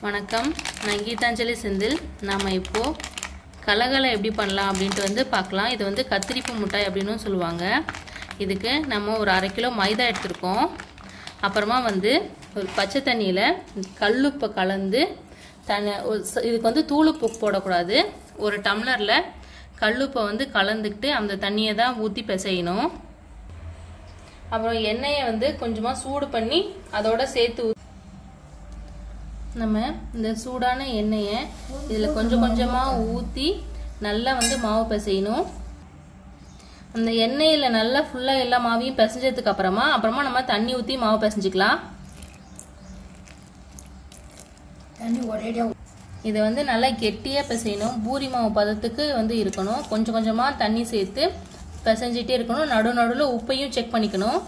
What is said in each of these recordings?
வணக்கம் நான் கீதாஞ்சலி செந்தில் நாம் இப்போது கலகலை எப்படி பண்ணலாம் அப்படின்ட்டு வந்து பார்க்கலாம் இது வந்து கத்திரிப்பு மிட்டாய் அப்படின்னும் சொல்லுவாங்க இதுக்கு நம்ம ஒரு அரை கிலோ மைதா எடுத்திருக்கோம் அப்புறமா வந்து ஒரு பச்சை தண்ணியில் கல்லுப்பை கலந்து தண்ணி ஒரு ச- இதுக்கு வந்து தூளுப்பு போடக்கூடாது ஒரு டம்ளரில் கல்லுப்பை வந்து கலந்துக்கிட்டு அந்த தண்ணியை தான் ஊற்றி பிசையணும் அப்புறம் எண்ணெயை வந்து கொஞ்சமாக சூடு பண்ணி அதோட சேர்த்து ஊ- நம்ம இந்த சூடான எண்ணெயை இதில் கொஞ்சம் கொஞ்சமாக ஊற்றி நல்லா வந்து மாவு பிசையணும் அந்த எண்ணெயில் நல்லா ஃபுல்லாக எல்லா மாவையும் பிசைஞ்சதுக்கு அப்புறமா அப்புறமா நம்ம தண்ணி ஊற்றி மாவு பிசைஞ்சிக்கலாம் தண்ணி ஒரேடியாக இதை வந்து நல்லா கெட்டியாக பிசையணும் பூரி மாவு பதத்துக்கு வந்து இருக்கணும் கொஞ்சம் கொஞ்சமாக தண்ணி சேர்த்து பிசைஞ்சிட்டே இருக்கணும் நடு நடுவில் உப்பையும் செக் பண்ணிக்கணும்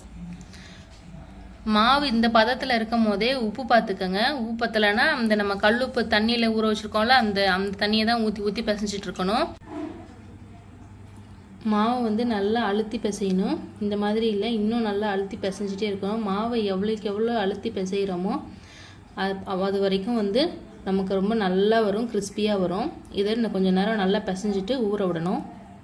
மாவு இந்த பதத்தில் இருக்கும் போதே உப்பு பார்த்துக்கோங்க உப்பு பத்தலைன்னா அந்த நம்ம கல்லுப்பு தண்ணியில் ஊற வச்சுருக்கோம்ல அந்த அந்த தண்ணியை தான் ஊற்றி ஊற்றி பிசைஞ்சிட்டு இருக்கணும் மாவை வந்து நல்லா அழுத்தி பிசையணும் இந்த மாதிரி இல்லை இன்னும் நல்லா அழுத்தி பிசைஞ்சிட்டே இருக்கணும் மாவை எவ்வளோக்கு எவ்வளோ அழுத்தி பிசைகிறோமோ அது அது வரைக்கும் வந்து நமக்கு ரொம்ப நல்லா வரும் கிறிஸ்பியாக வரும் இதை இன்னும் கொஞ்சம் நேரம் நல்லா பிசைஞ்சிட்டு ஊற விடணும்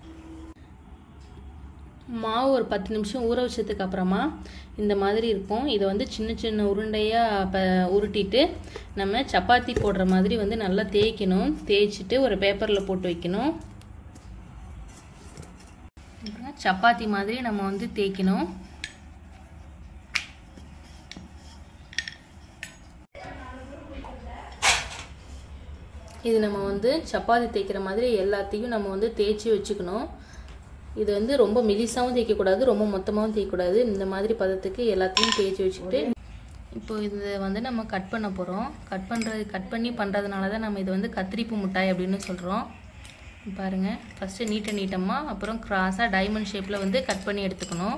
மாவு ஒரு பத்து நிமிஷம் ஊற வச்சதுக்கு அப்புறமா இந்த மாதிரி இருக்கும் இதை வந்து சின்ன சின்ன உருண்டையாக ப உருட்டிட்டு நம்ம சப்பாத்தி போடுற மாதிரி வந்து நல்லா தேய்க்கணும் தேய்ச்சிட்டு ஒரு பேப்பரில் போட்டு வைக்கணும் அப்புறம் சப்பாத்தி மாதிரி நம்ம வந்து தேய்க்கணும் இது நம்ம வந்து சப்பாத்தி தேய்க்கிற மாதிரி எல்லாத்தையும் நம்ம வந்து தேய்ச்சி வச்சுக்கணும் இது வந்து ரொம்ப மெலிசாவும் தேய்க்கக்கூடாது ரொம்ப மொத்தமாகவும் தேய்க்கக்கூடாது இந்த மாதிரி பதத்துக்கு எல்லாத்தையும் தேய்ச்சி வச்சுக்கிட்டு இப்போ இது வந்து நம்ம கட் பண்ண போகிறோம் கட் பண்ணுறது கட் பண்ணி பண்ணுறதுனால தான் நம்ம இது வந்து கத்திரிப்பு மிட்டாய் அப்படின்னு சொல்கிறோம் பாருங்கள் ஃபஸ்ட்டு நீட்ட நீட்டமாக அப்புறம் கிராஸாக டைமண்ட் ஷேப்பில் வந்து கட் பண்ணி எடுத்துக்கணும்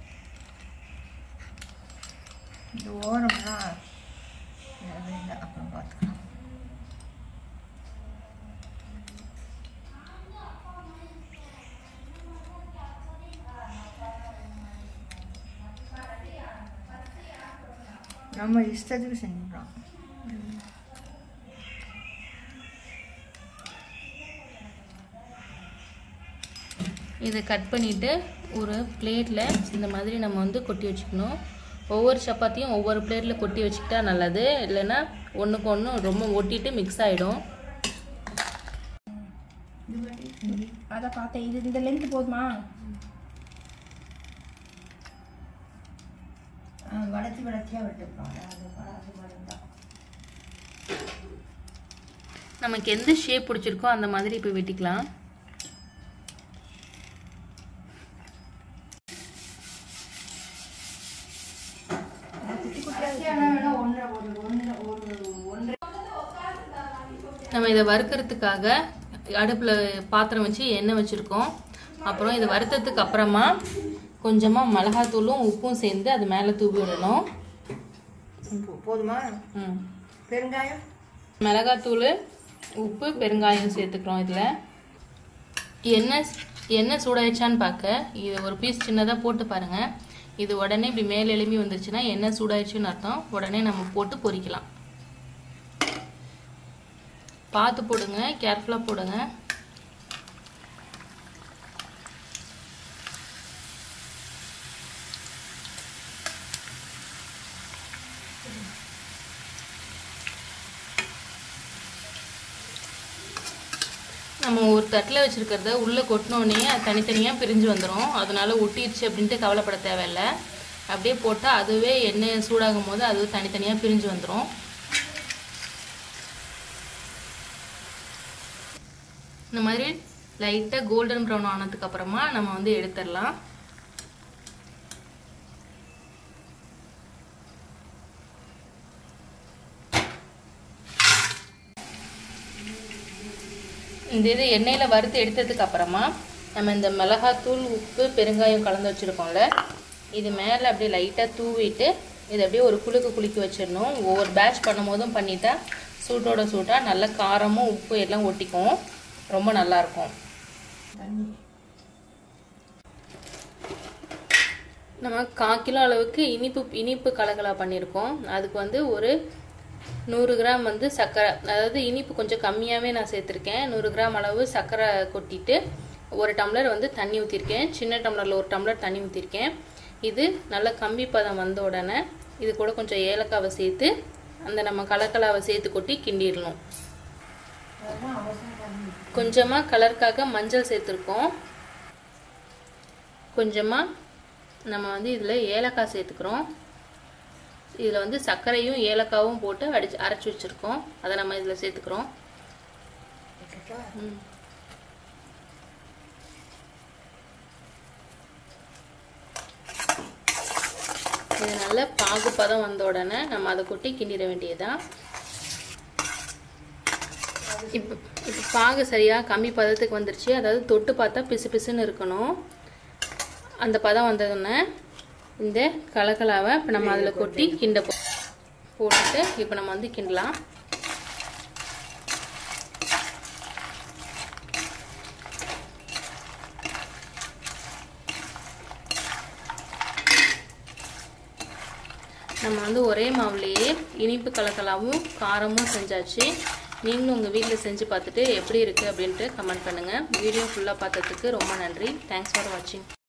இந்த ஓரம்லாம் வேண்டாம் அப்புறம் பார்த்துக்கலாம் நம்ம இஷ்டத்துக்கு செஞ்சுக்கலாம் இதை கட் பண்ணிவிட்டு ஒரு பிளேட்டில் இந்த மாதிரி நம்ம வந்து கொட்டி வச்சுக்கணும் ஒவ்வொரு சப்பாத்தியும் ஒவ்வொரு பிளேட்டில் கொட்டி வச்சுக்கிட்டா நல்லது இல்லைன்னா ஒன்றுக்கு ஒன்று ரொம்ப ஒட்டிட்டு மிக்ஸ் ஆகிடும் அதை பார்த்தேன் இது இந்த லென்த் போதுமா வளர்த்தி வளர்த்தியாக விட்டுருப்பாங்க அது வளர்த்து வளர்ந்தா நமக்கு எந்த ஷேப் பிடிச்சிருக்கோ அந்த மாதிரி இப்போ வெட்டிக்கலாம் நம்ம இதை வறுக்கிறதுக்காக அடுப்பில் பாத்திரம் வச்சு எண்ணெய் வச்சுருக்கோம் அப்புறம் இதை வறுத்ததுக்கு அப்புறமா கொஞ்சமாக மிளகாத்தூளும் உப்பும் சேர்ந்து அது மேலே தூவி விடணும் போதுமா ம் பெருங்காயம் மிளகாத்தூள் உப்பு பெருங்காயம் சேர்த்துக்கிறோம் இதில் எண்ணெய் எண்ணெய் சூடாயிடுச்சான்னு பார்க்க இது ஒரு பீஸ் சின்னதாக போட்டு பாருங்கள் இது உடனே இப்படி மேல் எழும்பி வந்துருச்சுன்னா எண்ணெய் சூடாயிடுச்சுன்னு அர்த்தம் உடனே நம்ம போட்டு பொரிக்கலாம் பார்த்து போடுங்க கேர்ஃபுல்லாக போடுங்க நம்ம ஒரு தட்டில் வச்சுருக்கிறத உள்ளே கொட்டினோடனே அது தனித்தனியாக பிரிஞ்சு வந்துடும் அதனால ஒட்டிடுச்சு அப்படின்ட்டு கவலைப்பட தேவையில்ல அப்படியே போட்டால் அதுவே எண்ணெய் சூடாகும் போது அது தனித்தனியாக பிரிஞ்சு வந்துடும் இந்த மாதிரி லைட்டாக கோல்டன் ப்ரௌன் ஆனதுக்கு அப்புறமா நம்ம வந்து எடுத்துடலாம் இந்த இது எண்ணெயில் வறுத்து எடுத்ததுக்கு அப்புறமா நம்ம இந்த மிளகாத்தூள் உப்பு பெருங்காயம் கலந்து வச்சுருக்கோம்ல இது மேலே அப்படியே லைட்டாக தூவிட்டு இதை அப்படியே ஒரு குலுக்கு குலுக்கி வச்சிடணும் ஒவ்வொரு பேட்ச் பண்ணும் போதும் பண்ணிட்டா சூட்டோட சூட்டாக நல்ல காரமும் உப்பு எல்லாம் ஒட்டிக்கும் ரொம்ப நல்லாயிருக்கும் தண்ணி நம்ம கால் கிலோ அளவுக்கு இனிப்பு இனிப்பு கலகலா பண்ணியிருக்கோம் அதுக்கு வந்து ஒரு நூறு கிராம் வந்து சர்க்கரை அதாவது இனிப்பு கொஞ்சம் கம்மியாகவே நான் சேர்த்துருக்கேன் நூறு கிராம் அளவு சர்க்கரை கொட்டிட்டு ஒரு டம்ளர் வந்து தண்ணி ஊற்றிருக்கேன் சின்ன டம்ளரில் ஒரு டம்ளர் தண்ணி ஊற்றிருக்கேன் இது நல்ல கம்பி பதம் வந்த உடனே இது கூட கொஞ்சம் ஏலக்காவை சேர்த்து அந்த நம்ம கலக்கலாவை சேர்த்து கொட்டி கிண்டிடணும் அதெல்லாம் அவசரம் பண்ணி கொஞ்சமாக கலருக்காக மஞ்சள் சேர்த்துருக்கோம் கொஞ்சமாக நம்ம வந்து இதில் ஏலக்காய் சேர்த்துக்கிறோம் இதில் வந்து சர்க்கரையும் ஏலக்காவும் போட்டு அடிச்சு அரைச்சி வச்சுருக்கோம் அதை நம்ம இதில் சேர்த்துக்கிறோம் வைக்கட்டா? ம். இது நல்ல பாகு பதம் வந்த உடனே நம்ம அதை கொட்டி கிண்டிட வேண்டியதுதான் இப்போ இப்போ பாகு சரியாக கம்மி பதத்துக்கு வந்துருச்சு அதாவது தொட்டு பார்த்தா பிசு பிசுன்னு இருக்கணும் அந்த பதம் வந்ததுன்னே இந்த கலக்கலாவை இப்போ நம்ம அதில் கொட்டி கிண்ட போ- போட்டுட்டு இப்போ நம்ம வந்து கிண்டலாம் நம்ம வந்து ஒரே மாவுலேயே இனிப்பு கலக்கலாவும் காரமும் செஞ்சாச்சு நீங்களும் உங்கள் வீட்டில் செஞ்சு பார்த்துட்டு எப்படி இருக்குது அப்படின்ட்டு கமெண்ட் பண்ணுங்கள் வீடியோ ஃபுல்லாக பார்த்ததுக்கு ரொம்ப நன்றி தேங்க்ஸ் ஃபார் வாட்சிங்